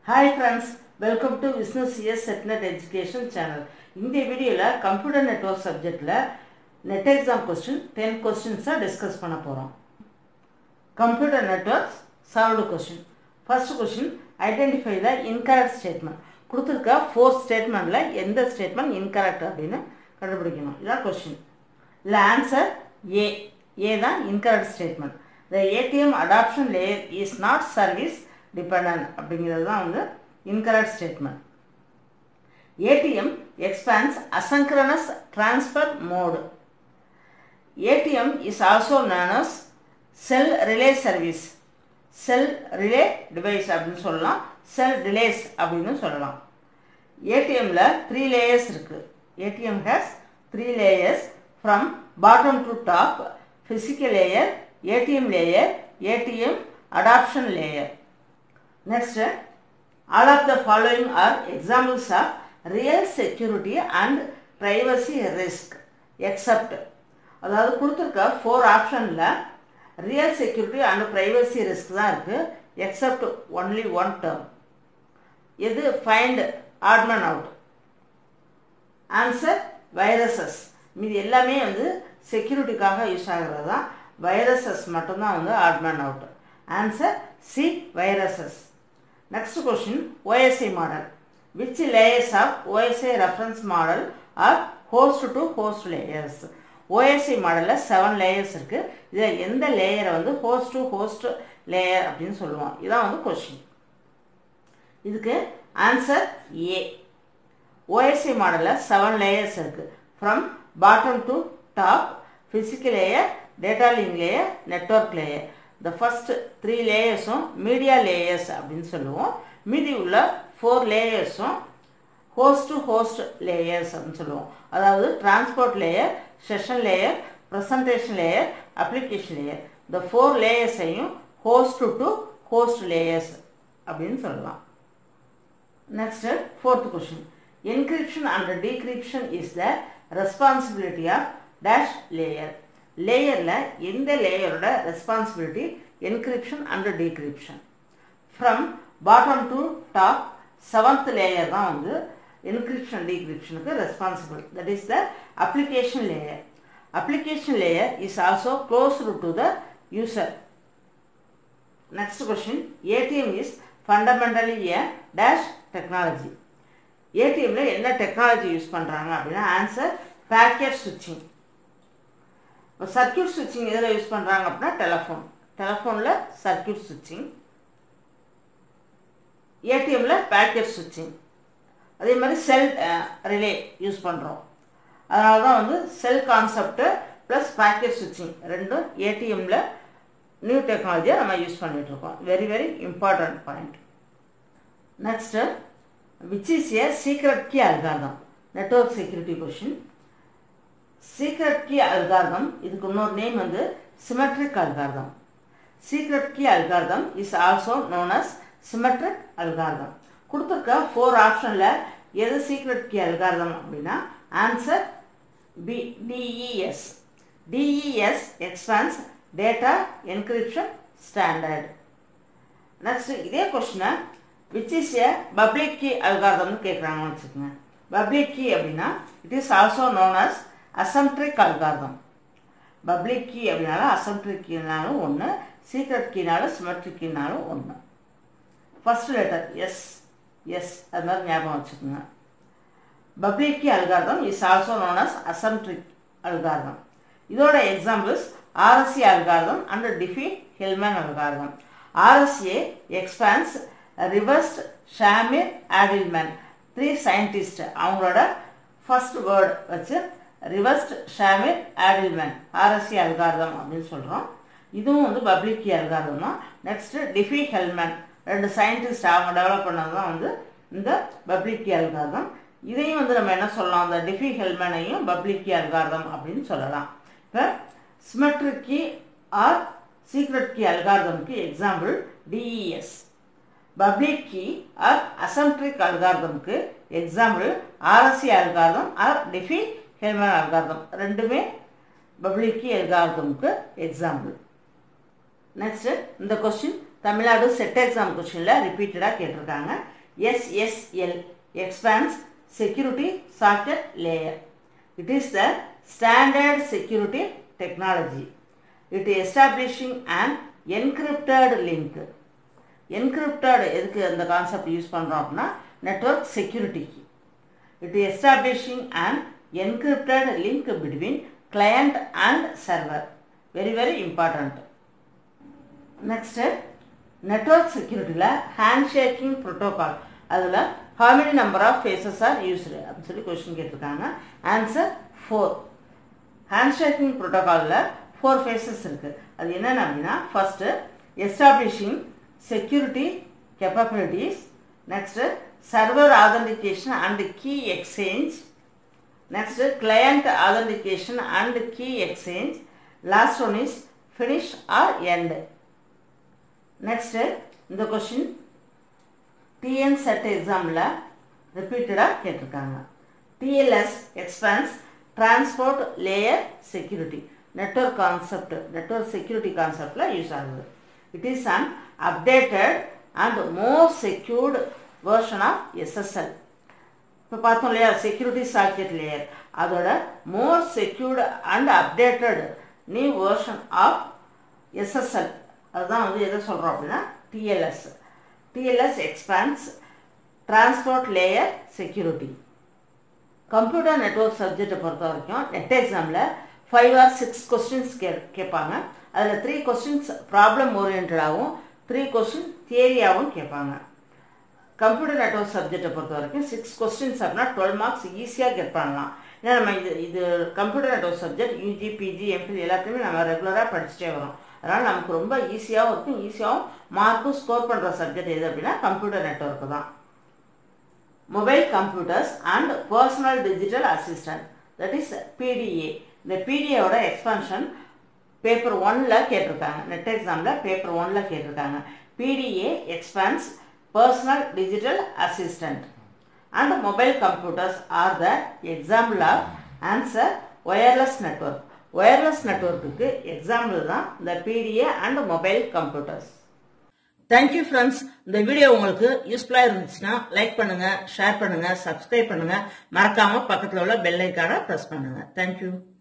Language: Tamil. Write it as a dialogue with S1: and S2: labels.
S1: Hi friends welcome to Vishnu CS SET NET education channel இந்த வீடியோவில் கம்ப்யூட்டர் நெட்ஒர்க் சப்ஜெக்டில் நெட் எக்ஸாம் கொஸ்டின் டென் கொஸ்டின்ஸாக டிஸ்கஸ் பண்ண போகிறோம் computer networks solved question first question identify the incorrect statement கொடுத்துருக்க ஃபோர் ஸ்டேட்மெண்ட்டில் எந்த ஸ்டேட்மெண்ட் இன்கரெக்ட் அப்படின்னு கண்டுபிடிக்கணும் இதான் கொஸ்டின் இல்லை ஆன்சர் ஏ ஏ தான் incorrect statement the ATM adaptation layer is not service dependent அப்படிங்கிறது தான் வந்து incorrect statement ATM expands asynchronous transfer mode ATM is also known as cell relay service cell relay device அப்படின்னு சொல்லலாம் செல் டிலேஸ் அப்படின்னு சொல்லலாம் ஏடிஎம்மில் த்ரீ லேயர்ஸ் இருக்குது ATM has three layers from bottom to top physical layer ATM layer ATM adaptation layer Next, all of the following are examples of real security and privacy risk except அதாவது கொடுத்துருக்க ஃபோர் ஆப்ஷனில் real security and privacy risk தான் இருக்குது எக்ஸப்ட் ஒன்லி ஒன் டேர்ம் எது find odd man out answer viruses மீது எல்லாமே வந்து செக்யூரிட்டிக்காக யூஸ் ஆகிறது தான் வைரஸஸ் மட்டும்தான் வந்து odd man out answer C viruses Next question, OSI model. Which layers of OSI reference model are host to host layers? OSI மாடலில் செவன் லேயர்ஸ் இருக்குது இதில் எந்த லேயரை வந்து ஹோஸ்ட் டு ஹோஸ்ட் லேயர் அப்படின்னு சொல்லுவோம் இதான் வந்து கொஷின் இதுக்கு ஆன்சர் ஏ ஓஎஸ்சி மாடலில் செவன் லேயர்ஸ் இருக்குது from bottom to top physical layer data link layer network layer இந்த ஃபஸ்ட் த்ரீ லேயர்ஸும் மீடியா லேயர்ஸ் அப்படின்னு சொல்லுவோம் மீதி உள்ள ஃபோர் லேயர்ஸும் ஹோஸ்ட் டு ஹோஸ்ட் லேயர்ஸ் அப்படின்னு சொல்லுவோம் அதாவது transport layer session layer presentation layer application layer இந்த ஃபோர் லேயர்ஸையும் ஹோஸ்ட் டு ஹோஸ்ட் லேயர்ஸ் அப்படின்னு சொல்லலாம் next fourth question encryption and decryption is the responsibility of dash layer லேயரில் எந்த லேயரோட responsibility encryption and decryption from bottom to top seventh layer தான் வந்து என்கிரிப்ஷன் டீக்ரிப்ஷனுக்கு responsible that is the application layer application layer is also closed to the user next question ATM is fundamentally a dash technology ஏடிஎம்மில் என்ன டெக்னாலஜி யூஸ் பண்ணுறாங்க அப்படின்னா ஆன்சர் பேக்கெட் சுவிட்சிங் இப்போ சர்க்கியூட் சுவிட்சிங் எதில் யூஸ் பண்ணுறாங்க அப்படின்னா டெலஃபோன் டெலஃபோனில் சர்க்கியூட் சுவிட்சிங் ஏடிஎம்மில் பேக்கெட் சுவிட்சிங் அதே மாதிரி செல் ரிலே யூஸ் பண்ணுறோம் அதனால தான் வந்து செல் கான்செப்ட்டு ப்ளஸ் பேக்கெட் சுவிட்சிங் ரெண்டும் ஏடிஎம்மில் நியூ டெக்னாலஜியை நம்ம யூஸ் பண்ணிகிட்ருக்கோம் very very important point next which is a secret key algorithm network security question secret key algorithm இதுக்கு இன்னொரு நேம் வந்து symmetric algorithm secret key algorithm is also known as symmetric algorithm கொடுத்துருக்க ஃபோர் ஆப்ஷனில் எது சீக்ரெட் கீ அல்கார்தம் அப்படின்னா answer B DES DES expands data encryption standard next இதே கொஸ்டினை which is a public key அல்கார்தம்னு கேட்குறாங்கன்னு வச்சுக்கோங்க பப்ளிக் கீ அப்படின்னா it is also known as asymmetric algorithm public key அப்படின்னாலும் அசம்ட்ரிக் கீனாலும் ஒன்று சீக்ரெட் கீனாலும் சிமெட்ரிக் கீனாலும் ஒன்று ஃபர்ஸ்ட் லெட்டர் எஸ் எஸ் அது மாதிரி ஞாபகம் வச்சுக்கோங்க public key algorithm is also known as asymmetric algorithm இதோட examples RSA algorithm and Diffie Hellman algorithm RSA expands Rivest Shamir Adleman three scientist அவங்களோட ஃபர்ஸ்ட் வேர்டு வச்சு Rivest Shamir Adleman RSA algorithm அப்படின்னு சொல்கிறோம் இதுவும் வந்து பப்ளிக் அல்கார்தம் தான் நெக்ஸ்ட்டு டிஃபி ஹெல்மன் ரெண்டு சயின்டிஸ்ட் அவங்க டெவலப் பண்ணது தான் வந்து இந்த பப்ளிக் அல்கார்தம் இதையும் வந்து நம்ம என்ன சொல்லலாம் அந்த டிஃபி ஹெல்மனையும் பப்ளிக் அல்கார்தம் அப்படின்னு சொல்லலாம் இப்போ symmetric key or secret key அல்கார்தம்க்கு example DES public key or asymmetric அல்கார்தம்க்கு example RSA algorithm or Diffie Hellman algorithm ரெண்டுமே பப்ளிக் கீ அல்கார்தம்க்கு எக்ஸாம்பிள் நெக்ஸ்ட் இந்த கொஸ்டின் தமிழ்நாடு செட் எக்ஸாம் கொஸ்டினில் ரிப்பீட்டடாக கேட்டிருக்காங்க SSL expands security socket layer it is the standard security technology it establishing and encrypted link encrypted எதுக்கு அந்த கான்செப்ட் யூஸ் பண்ணுறோம் அப்படின்னா நெட்ஒர்க் செக்யூரிட்டிக்கு it establishing and encrypted link between client and server very very important next network செக்யூரிட்டியில் ஹேண்ட் ஷேக்கிங் ப்ரோட்டோகால் அதில் how many number of phases are used அப்படின்னு சொல்லி கொஸ்டின் கேட்டிருக்காங்க ஆன்சர் ஃபோர் ஹேண்ட் ஷேக்கிங் ப்ரோட்டோகாலில் ஃபோர் ஃபேஸஸ் இருக்குது அது என்னென்ன அப்படின்னா first establishing security capabilities next server authentication and key exchange next client authentication and key exchange last one is finish or end next இந்த கொஷின் டிஎன் செட் எக்ஸாமில் ரிப்பீட்டடாக கேட்டிருக்காங்க TLS expands transport layer security network concept network security கான்செப்டில் யூஸ் ஆகுது it is an updated and more secured version of SSL இப்போ பார்த்தோம் இல்லையா செக்யூரிட்டி சாக்கெட் லேயர் அதோட more secured and updated new version of SSL அதுதான் வந்து எதை சொல்கிறோம் அப்படின்னா TLS TLS expands transport layer security computer network சப்ஜெக்டை பொறுத்த வரைக்கும் நெட் எக்ஸாமில் ஃபைவ் ஆர் சிக்ஸ் கொஸ்டின்ஸ் கே கேட்பாங்க அதில் த்ரீ கொஸ்டின்ஸ் ப்ராப்ளம் ஓரியன்டாகவும் த்ரீ கொஸ்டின் தியரியாகவும் கேட்பாங்க கம்ப்யூட்டர் நெட்ஒர்க் சப்ஜெக்டை பொறுத்த வரைக்கும் சிக்ஸ் கொஸ்டின்ஸ் அப்படின்னா டுவெல் மார்க்ஸ் ஈஸியாக கெட் பண்ணலாம் ஏன்னா நம்ம இது இது computer network subject UG PG MPhil எல்லாத்தையுமே நம்ம ரெகுலராக படிச்சுட்டே வரோம் அதனால் நமக்கு ரொம்ப ஈஸியாகவும் இருக்கும் ஈஸியாகவும் மார்க்கும் ஸ்கோர் பண்ணுற சப்ஜெக்ட் எது அப்படின்னா கம்ப்யூட்டர் நெட்ஒர்க்கு தான் mobile computers and personal digital assistant that is PDA இந்த பிடிஏவோட எக்ஸ்பென்ஷன் பேப்பர் ஒனில் கேட்டிருக்காங்க நெட் எக்ஸாமில் பேப்பர் ஒனில் கேட்டிருக்காங்க PDA expands personal digital assistant and mobile computers are the example of answer wireless network wireless நெட்ஒர்க்குக்கு எக்ஸாம்பிள் தான் இந்த PDA and mobile computers thank you friends இந்த வீடியோ உங்களுக்கு யூஸ்ஃபுல்லாக இருந்துச்சுன்னா லைக் பண்ணுங்க ஷேர் பண்ணுங்க சப்ஸ்கிரைப் பண்ணுங்க மறக்காம பக்கத்தில் உள்ள பெல் ஐக்கான ப்ரெஸ் பண்ணுங்க தேங்க்யூ